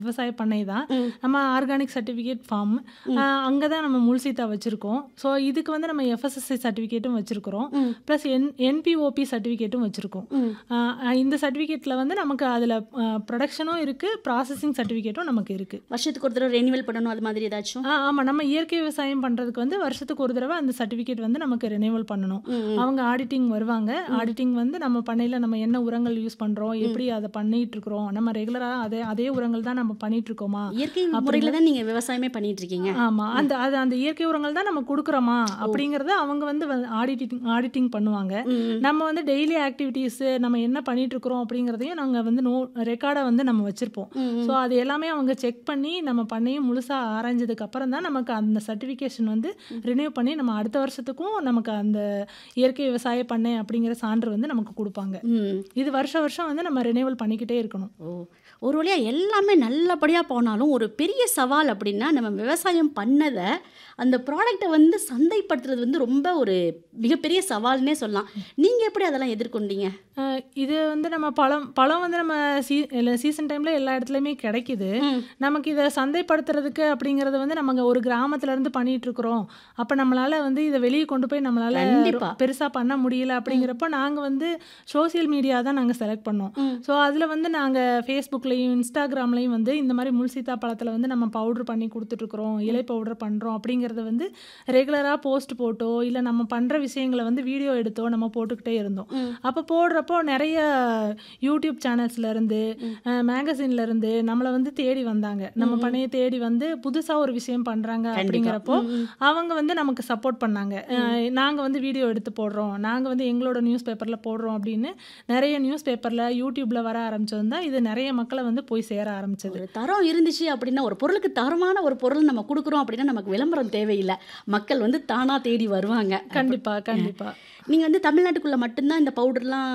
விவசாய பண்ணை தான் ம். நம்ம ஆர்கானிக் சர்டிஃபிகேட் ஃபார்ம் அங்கே தான் நம்ம முல்சீத்தா வச்சுருக்கோம் ஸோ இதுக்கு வந்து நம்ம எஃப்எஸ்எஸ்ஐ சர்டிஃபிகேட்டும் வச்சுருக்கிறோம் ம். ப்ளஸ் என் என்பிஓபி சர்டிஃபிகேட்டும் வச்சுருக்கோம் ம். இந்த சர்டிஃபிகேட்டில் வந்து நமக்கு அதில் ப்ரொடக்ஷனும் இருக்குது ப்ராசஸிங் சர்டிஃபிகேட்டும் நமக்கு இருக்குது வருஷத்துக்கு ஒரு தடவை ரெனிவல் பண்ணணும் அது மாதிரி ஏதாச்சும் ஆ ஆமாம் நம்ம இயற்கை விவசாயம் பண்ணுறதுக்கு வந்து வருஷத்துக்கு ஒரு தடவை அந்த சர்டிஃபிகேட் வந்து நமக்கு ரெனியூவல் பண்ணணும் ம், ம். அவங்க ஆடிட்டிங் வருவாங்க ஆடிட்டிங் வந்து நம்ம பண்ணையில் நம்ம என்ன உரங்கள் யூஸ் பண்ணுறோம் எப்படி அதை பண்ணிட்டு இருக்கிறோம் நம்ம ரெகுலராக அதே அதே உரங்கள் தான் நம்ம பண்ணிட்டு இருக்கோமா இயற்கை முறையில தான் நீங்க விவசாயமே பண்ணிட்டு இருக்கீங்க ஆமா அந்த அது அந்த இயற்கை உரங்கள் தான் நம்ம கொடுக்குறோமா அப்படிங்கறத அவங்க வந்து ஆடிட்டிங் ஆடிட்டிங் பண்ணுவாங்க ம். நம்ம வந்து டெய்லி ஆக்டிவிட்டீஸ் நம்ம என்ன பண்ணிட்டு இருக்கிறோம் அப்படிங்கிறதையும் நாங்கள் வந்து நோ ரெக்கார்டை வந்து நம்ம வச்சிருப்போம் ம், ம். ஸோ அது எல்லாமே அவங்க செக் பண்ணி நம்ம பண்ணையும் முழுசாக ஆராய்ஞ்சதுக்கு அப்புறம் தான் நமக்கு அந்த சர்டிஃபிகேஷன் வந்து ரினியூ பண்ணி நம்ம அடுத்த வருஷத்துக்கும் நமக்கு அந்த இயற்கை விவசாய பண்ணை அப்படிங்கிற சான்று வந்து நமக்கு கொடுப்பாங்க ம். இது வருஷம் வருஷம் வந்து நம்ம ரினியூவல் பண்ணிக்கிட்டே இருக்கணும் ஓ ஒரு வழியா எல்லாமே நல்லபடியாக போனாலும் ஒரு பெரிய சவால் அப்படின்னா நம்ம விவசாயம் பண்ணதை அந்த ப்ராடக்ட்டை வந்து சந்தைப்படுத்துறது வந்து ரொம்ப ஒரு மிகப்பெரிய சவால்னே சொல்லலாம் நீங்கள் எப்படி அதெல்லாம் எதிர்கொண்டீங்க அஹ் இது வந்து நம்ம பழம் பழம் வந்து நம்ம சீ சீசன் டைமில் எல்லா இடத்துலையுமே கிடைக்குது ம். நமக்கு இதை சந்தைப்படுத்துறதுக்கு அப்படிங்கிறது வந்து நம்ம ஒரு கிராமத்துல இருந்து பண்ணிட்டு இருக்கிறோம் அப்போ நம்மளால வந்து இதை வெளியே கொண்டு போய் நம்மளால கண்டிப்பா. பெருசாக பண்ண முடியல அப்படிங்கிறப்ப நாங்கள் வந்து சோஷியல் மீடியா தான் நாங்கள் செலக்ட் பண்ணோம் ம். ஸோ அதில் வந்து நாங்கள் ஃபேஸ்புக்லேயும் இன்ஸ்டாகிராம்லேயும் வந்து இந்த மாதிரி முல்சீத்தா பழத்தில் வந்து நம்ம பவுடர் பண்ணி கொடுத்துட்ருக்குறோம் இலை பவுடர் பண்ணுறோம் அப்படிங்கிறத வந்து ரெகுலராக போஸ்ட் போட்டோ இல்லை நம்ம பண்ணுற விஷயங்களை வந்து வீடியோ எடுத்தோ நம்ம போட்டுக்கிட்டே இருந்தோம் ம். அப்போ போடுறப்போ நிறைய யூடியூப் சேனல்ஸ்ல இருந்து மேகசின்ல இருந்து நம்மளை வந்து தேடி வந்தாங்க நம்ம பண்ணைய தேடி வந்து புதுசா ஒரு விஷயம் பண்றாங்க அப்படிங்கிறப்போ அவங்க வந்து நமக்கு சப்போர்ட் பண்ணாங்க அஹ் நாங்க வந்து வீடியோ எடுத்து போடுறோம் நாங்க வந்து எங்களோட நியூஸ் பேப்பர்ல போடுறோம் அப்படின்னு நிறைய நியூஸ் பேப்பர்ல யூடியூப்ல வர ஆரம்பிச்சது தான் இது நிறைய மக்களை வந்து போய் சேர ஆரம்பிச்சது ஒரு தரம் இருந்துச்சு அப்படின்னா ஒரு பொருளுக்கு தரமான ஒரு பொருள் நம்ம கொடுக்குறோம் அப்படின்னா நமக்கு விளம்பரம் தேவையில்லை மக்கள் வந்து தானா தேடி வருவாங்க கண்டிப்பா கண்டிப்பா நீங்கள் வந்து தமிழ்நாட்டுக்குள்ளே மட்டும்தான் இந்த பவுடர்லாம்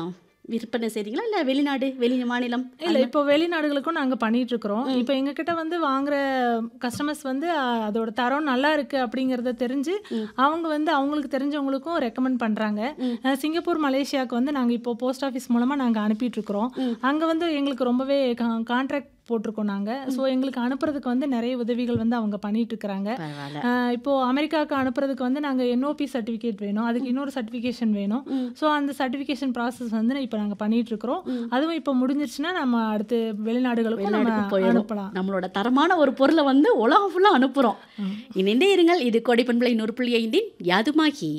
விற்பனை செய்றீங்களா இல்லை வெளிநாடு வெளி மாநிலம் இல்ல இப்போ வெளிநாடுகளுக்கும் நாங்க பண்ணிட்டு இருக்கிறோம் இப்போ எங்ககிட்ட வந்து வாங்குற கஸ்டமர்ஸ் வந்து அஹ், அதோட தரம் நல்லா இருக்கு அப்படிங்கறத தெரிஞ்சு அவங்க வந்து அவங்களுக்கு தெரிஞ்சவங்களுக்கும் ரெக்கமெண்ட் பண்றாங்க அஹ், சிங்கப்பூர் மலேசியாவுக்கு வந்து நாங்க இப்போ போஸ்ட் ஆஃபீஸ் மூலமா நாங்க அனுப்பிட்டு இருக்கிறோம் அங்க வந்து எங்களுக்கு ரொம்பவே கான்ட்ராக்ட் போட்டிருக்கோம் நாங்க ஸோ எங்களுக்கு அனுப்புறதுக்கு வந்து நிறைய உதவிகள் வந்து அவங்க பண்ணிட்டு இருக்கிறாங்க பரவாயில்ல ஆஹ் இப்போ அமெரிக்காவுக்கு அனுப்புறதுக்கு வந்து நாங்கள் என்ஓபி சர்டிஃபிகேட் வேணும் அதுக்கு இன்னொரு சர்டிஃபிகேஷன் வேணும் ஸோ அந்த சர்டிஃபிகேஷன் ப்ராசஸ் வந்து இப்போ நாங்கள் பண்ணிட்டு இருக்கிறோம் அதுவும் இப்போ முடிஞ்சிருச்சுன்னா நம்ம அடுத்து வெளிநாடுகளுக்கும் வெளிநாடுக்கு நம்ம போயிடும் அனுப்பலாம் நம்மளோட தரமான ஒரு பொருளை வந்து உலகம் ஃபுல்லாக அனுப்புகிறோம் இணைந்தே இருங்கள் இது கொடைப்பண்பளை நூறு புள்ளி ஐந்தின் யாதுமாகி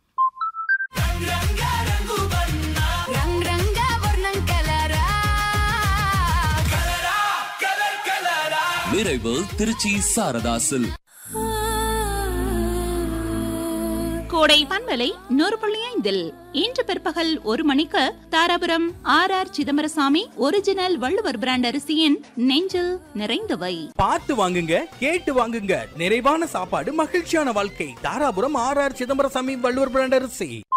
రంగ్ రంగ వర్ణం కలరా நிறைவு திருச்சி சாரதாசில் கோடை பண்பலை நூறு புள்ளி ஐந்தில் இன்று பிற்பகல் ஒரு மணிக்கு Dharapuram R R Chidambarasamy original Valluvar brand அரிசியின் நெஞ்சில் நிறைந்தவை பார்த்து வாங்குங்க கேட்டு வாங்குங்க நிறைவான சாப்பாடு மகிழ்ச்சியான வாழ்க்கை Dharapuram R R Chidambarasamy Valluvar brand அரிசி